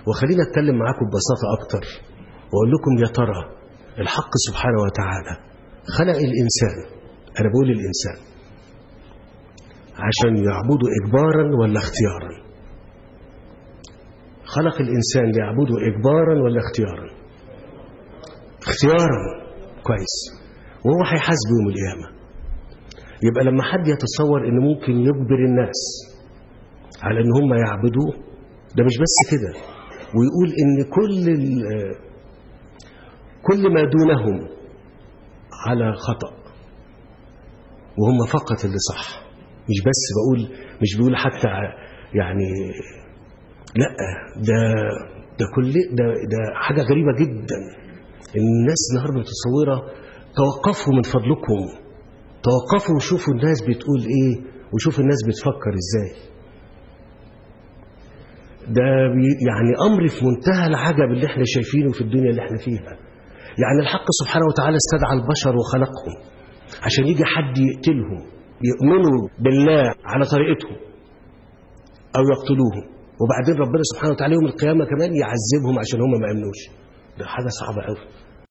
وخلينا اتكلم معاكم ببساطة أكتر وأقول لكم يا ترى الحق سبحانه وتعالى خلق الإنسان أنا بقول الإنسان عشان يعبده إجبارا ولا اختيارا خلق الإنسان ليعبده إجبارا ولا اختيارا اختيارا كويس وهو هيحاسبه يوم القيامة يبقى لما حد يتصور ان ممكن يجبر الناس على ان هم يعبدوه ده مش بس كده ويقول ان كل كل ما دونهم على خطأ وهم فقط اللي صح مش بس بقول مش بقول حتى يعني لا ده ده كل ده ده حاجه غريبه جدا الناس النهارده متصوره توقفوا من فضلكم توقفوا وشوفوا الناس بتقول ايه وشوفوا الناس بتفكر ازاي ده يعني امر في منتهى العجب اللي احنا شايفينه في الدنيا اللي احنا فيها يعني الحق سبحانه وتعالى استدعى البشر وخلقهم عشان يجي حد يقتلهم يؤمنوا بالله على طريقتهم او يقتلوهم وبعدين ربنا سبحانه وتعالى يوم القيامه كمان يعذبهم عشان هم ما امنوش ده حاجه صعبه قوي